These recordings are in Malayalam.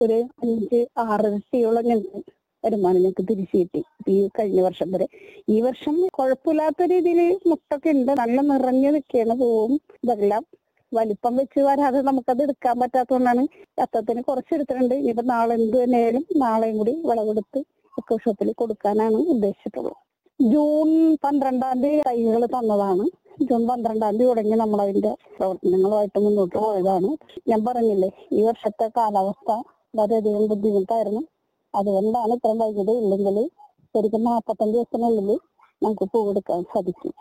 ഒരു അഞ്ച് ആറിരട്ടിയോളം ഞങ്ങൾക്ക് വരുമാനം ഞങ്ങൾക്ക് തിരിച്ചു കിട്ടി ഈ കഴിഞ്ഞ വർഷം വരെ ഈ വർഷം കുഴപ്പമില്ലാത്ത രീതിയിൽ മുട്ടൊക്കെ ഉണ്ട് നല്ല നിറഞ്ഞു നിൽക്കുകയാണ് പൂവും ഇതെല്ലാം വലിപ്പം വെച്ച് വരാതെ നമുക്കത് എടുക്കാൻ പറ്റാത്തതുകൊണ്ടാണ് അത്തത്തിന് കുറച്ചെടുത്തിട്ടുണ്ട് ഇനിയിപ്പോ നാളെ എന്ത് തന്നെയായാലും നാളെയും കൂടി വിളവെടുത്ത് എക്കോ ഷോപ്പിൽ കൊടുക്കാനാണ് ഉദ്ദേശിച്ചിട്ടുള്ളത് ജൂൺ പന്ത്രണ്ടാം തീയതി തൈകൾ തന്നതാണ് ജൂൺ പന്ത്രണ്ടാം തീയതി തുടങ്ങി നമ്മൾ അതിന്റെ പ്രവർത്തനങ്ങളുമായിട്ട് മുന്നോട്ട് പോയതാണ് ഞാൻ പറഞ്ഞില്ലേ ഈ വർഷത്തെ കാലാവസ്ഥ വളരെയധികം ബുദ്ധിമുട്ടായിരുന്നു അതുകൊണ്ടാണ് ഇത്രയും വൈകിട്ട് ഇല്ലെങ്കിൽ ശരിക്കും നാൽപ്പത്തഞ്ച് ദിവസത്തിനുള്ളിൽ നമുക്ക് പൂവെടുക്കാൻ സാധിക്കും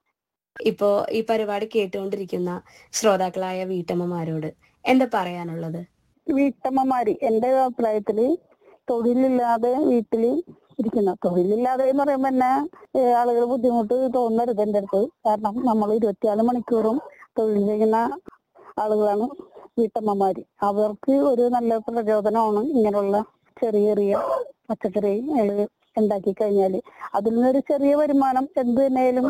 ഇപ്പോ ഈ പരിപാടി കേട്ടുകൊണ്ടിരിക്കുന്ന ശ്രോതാക്കളായ വീട്ടമ്മമാരോട് എന്താ പറയാനുള്ളത് വീട്ടമ്മമാര് എന്റെ അഭിപ്രായത്തില് തൊഴിലില്ലാതെ വീട്ടില് ഇരിക്കുന്ന തൊഴിലില്ലാതെ എന്ന് പറയുമ്പോ തന്നെ ആളുകൾ ബുദ്ധിമുട്ട് തോന്നരുത് എന്റെ അടുത്ത് കാരണം നമ്മൾ ഇരുപത്തിനാല് മണിക്കൂറും തൊഴിൽ ചെയ്യുന്ന ആളുകളാണ് വീട്ടമ്മമാര് അവർക്ക് ഒരു നല്ല പ്രചോദനമാണ് ഇങ്ങനെയുള്ള ചെറിയ ചെറിയ പച്ചക്കറി ഉണ്ടാക്കി കഴിഞ്ഞാല് അതിൽ നിന്നൊരു ചെറിയ വരുമാനം എന്ത് തന്നെയാലും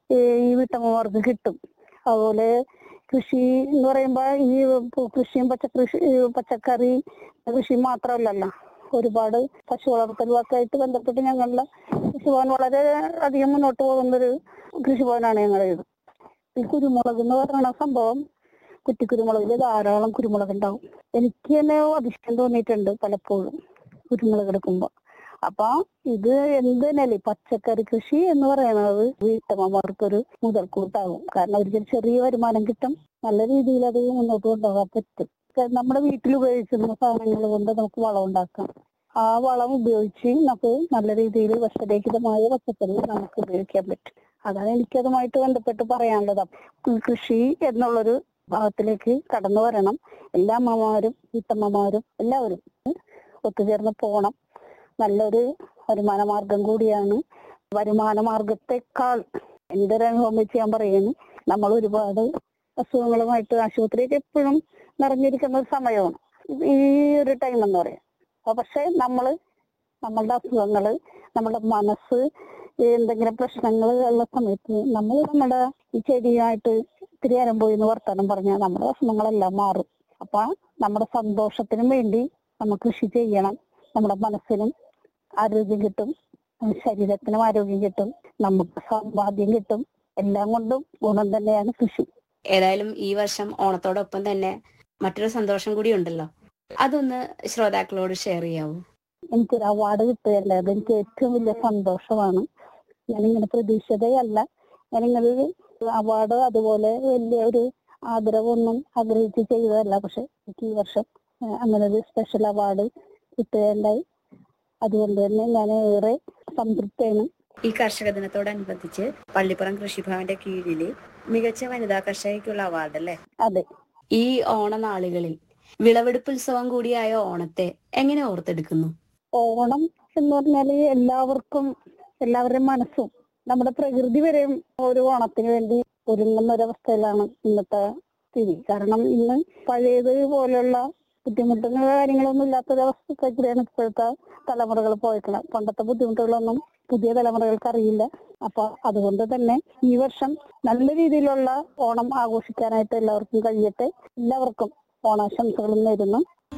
ഈ വീട്ടമ്മമാർക്ക് കിട്ടും അതുപോലെ കൃഷി എന്ന് പറയുമ്പോ ഈ പു- കൃഷിയും പച്ചക്കൃഷി ഈ പച്ചക്കറി കൃഷി മാത്രമല്ലല്ലോ ഒരുപാട് പശു വളർത്തലുമൊക്കെ ആയിട്ട് ബന്ധപ്പെട്ട് ഞങ്ങളുടെ കൃഷിഭവൻ വളരെ അധികം മുന്നോട്ട് പോകുന്നൊരു കൃഷിഭവനാണ് ഞങ്ങളുടേത് ഈ കുരുമുളക് എന്ന് പറയുന്ന സംഭവം കുറ്റിക്കുരുമുളകിൽ ധാരാളം കുരുമുളക് ഉണ്ടാവും എനിക്ക് തന്നെ അതിശയം തോന്നിയിട്ടുണ്ട് പലപ്പോഴും കുരുമുളക് എടുക്കുമ്പോ അപ്പൊ ഇത് എന്ത് തന്നെയല്ലേ പച്ചക്കറി കൃഷി എന്ന് പറയുന്നത് വീട്ടമ്മമാർക്കൊരു മുതൽക്കൂട്ടാകും കാരണം അവർക്ക് ഒരു ചെറിയ വരുമാനം കിട്ടും നല്ല രീതിയിൽ അത് മുന്നോട്ട് കൊണ്ടുപോകാൻ പറ്റും ക- നമ്മുടെ വീട്ടിൽ ഉപയോഗിക്കുന്ന സാധനങ്ങൾ കൊണ്ട് നമുക്ക് വളം ഉണ്ടാക്കാം ആ വളം ഉപയോഗിച്ച് നമുക്ക് നല്ല രീതിയിൽ വിഷരഹിതമായ പച്ചക്കറി നമുക്ക് ഉപയോഗിക്കാൻ പറ്റും അതാണ് എനിക്കതുമായിട്ട് ബന്ധപ്പെട്ട് പറയാനുള്ളത് അപ്പൊ കൃഷി എന്നുള്ളൊരു ഭാഗത്തിലേക്ക് കടന്നു വരണം എല്ലാ അമ്മമാരും വീട്ടമ്മമാരും എല്ലാവരും ഒത്തുചേർന്ന് പോണം നല്ലൊരു വരുമാന മാർഗം കൂടിയാണ് വരുമാന മാർഗത്തെക്കാൾ എന്റെ ഒരു അനുഭവം വെച്ച് ഞാൻ പറയുന്നു നമ്മൾ ഒരുപാട് അസുഖങ്ങളുമായിട്ട് ആശുപത്രിയൊക്കെ എപ്പോഴും നിറഞ്ഞിരിക്കുന്ന ഒരു സമയമാണ് ഈ ഒരു ടൈം എന്ന് പറയാം അപ്പൊ പക്ഷെ നമ്മള് നമ്മളുടെ അസുഖങ്ങള് നമ്മുടെ മനസ്സ് എന്തെങ്കിലും പ്രശ്നങ്ങൾ ഉള്ള സമയത്ത് നമ്മൾ നമ്മുടെ ഈ ചെടിയായിട്ട് ഇത്തിരി നേരം പോയി എന്ന് വർത്താനം പറഞ്ഞാൽ നമ്മുടെ വിഷമങ്ങളെല്ലാം മാറും അപ്പൊ നമ്മുടെ സന്തോഷത്തിനും വേണ്ടി നമ്മൾ കൃഷി ചെയ്യണം നമ്മുടെ മനസ്സിനും ആരോഗ്യം കിട്ടും നമ്മുടെ ശരീരത്തിനും ആരോഗ്യം കിട്ടും നമുക്ക് സമ്പാദ്യം കിട്ടും എല്ലാം കൊണ്ടും ഗുണം തന്നെയാണ് കൃഷി ഏതായാലും ഈ വർഷം ഓണത്തോടൊപ്പം തന്നെ മറ്റൊരു സന്തോഷം കൂടി ഉണ്ടല്ലോ അതൊന്ന് ശ്രോതാക്കളോട് ഷെയർ ചെയ്യാവൂ എനിക്കൊരു അവാർഡ് കിട്ടുകയല്ലേ അത് എനിക്ക് ഏറ്റവും വലിയ സന്തോഷമാണ് ഞാനിങ്ങനെ പ്രതീക്ഷിതയല്ല ഞാനിങ്ങനെ ഒരു അവാർഡ് അതുപോലെ വലിയ ഒരു ആദരവൊന്നും ആഗ്രഹിച്ച് ചെയ്തതല്ല പക്ഷെ എനിക്ക് ഈ വർഷം ഏഹ്, അങ്ങനെ ഒരു സ്പെഷ്യൽ അവാർഡ് കിട്ടുകയുണ്ടായി അതുകൊണ്ട് തന്നെ ഞാൻ ഏറെ സംതൃപ്തയാണ് ഈ കർഷക ദിനത്തോടനുബന്ധിച്ച് പള്ളിപ്പുറം കൃഷിഭവന്റെ കീഴില് മികച്ച വനിതാ കർഷകയ്ക്കുള്ള അവാർഡ് അല്ലേ അതെ ഈ ഓണനാളുകളിൽ വിളവെടുപ്പുത്സവം കൂടിയായ ഓണത്തെ എങ്ങനെ ഓർത്തെടുക്കുന്നു ഓണം എന്ന് പറഞ്ഞാല് എല്ലാവർക്കും എല്ലാവരുടെയും മനസ്സും നമ്മുടെ പ്രകൃതി വരെയും ഒരു ഓണത്തിന് വേണ്ടി ഒരുങ്ങുന്ന ഒരവസ്ഥയിലാണ് ഇന്നത്തെ സ്ഥിതി കാരണം ഇന്ന് പഴയത് പോലെയുള്ള ബുദ്ധിമുട്ടുന്ന കാര്യങ്ങളൊന്നും ഇല്ലാത്തൊരവസ്ഥയ്ക്കാണ് ഇപ്പോഴത്തെ തലമുറകൾ പോയിട്ടുള്ളത് പണ്ടത്തെ ബുദ്ധിമുട്ടുകളൊന്നും പുതിയ തലമുറകൾക്ക് അറിയില്ല അപ്പൊ അതുകൊണ്ട് തന്നെ ഈ വർഷം നല്ല രീതിയിലുള്ള ഓണം ആഘോഷിക്കാനായിട്ട് എല്ലാവർക്കും കഴിയട്ടെ എല്ലാവർക്കും ഓണാശംസകളും നേരുന്നു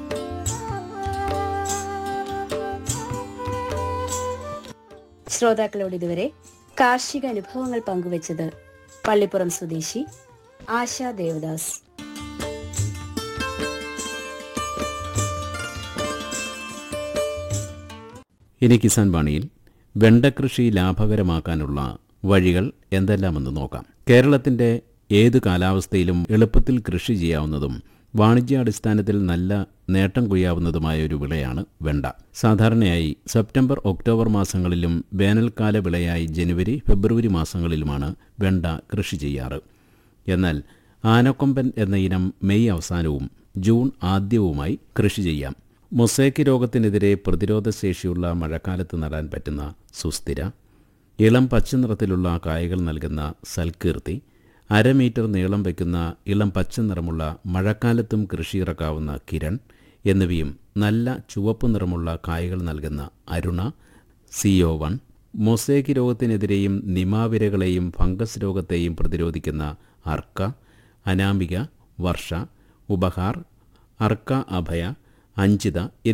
ശ്രോതാക്കളോട് ഇതുവരെ കാർഷിക അനുഭവങ്ങൾ പങ്കുവച്ചത് പള്ളിപ്പുറം സ്വദേശി ആശാ ദേവദാസ് ഇനി കിസാൻ വാണിയിൽ വെണ്ടകൃഷി ലാഭകരമാക്കാനുള്ള വഴികൾ എന്തെല്ലാമെന്ന് നോക്കാം കേരളത്തിന്റെ ഏത് കാലാവസ്ഥയിലും എളുപ്പത്തിൽ കൃഷി ചെയ്യാവുന്നതും വാണിജ്യാടിസ്ഥാനത്തിൽ നല്ല നേട്ടം കൊയ്യാവുന്നതുമായ ഒരു വിളയാണ് വെണ്ട സാധാരണയായി സെപ്റ്റംബർ ഒക്ടോബർ മാസങ്ങളിലും വേനൽക്കാല വിളയായി ജനുവരി ഫെബ്രുവരി മാസങ്ങളിലുമാണ് വെണ്ട കൃഷി ചെയ്യാറ് എന്നാൽ ആനക്കൊമ്പൻ എന്ന ഇനം മെയ് അവസാനവും ജൂൺ ആദ്യവുമായി കൃഷി ചെയ്യാം മൊസൈക്ക് രോഗത്തിനെതിരെ പ്രതിരോധശേഷിയുള്ള മഴക്കാലത്ത് നടാൻ പറ്റുന്ന സുസ്ഥിര ഇളം പച്ച നിറത്തിലുള്ള കായകൾ നൽകുന്ന സൽകീർത്തി അര മീറ്റർ നീളം വയ്ക്കുന്ന ഇളം പച്ച നിറമുള്ള മഴക്കാലത്തും കൃഷിയിറക്കാവുന്ന കിരൺ എന്നിവയും നല്ല ചുവപ്പ് നിറമുള്ള കായകൾ നൽകുന്ന അരുണ സിഒ വൺ മൊസൈക്ക് രോഗത്തിനെതിരെയും നിമാവിരകളെയും ഫംഗസ് രോഗത്തെയും പ്രതിരോധിക്കുന്ന അർക്ക അനാമിക വർഷ ഉപഹാർ അർക്ക അഭയ അഞ്ചിത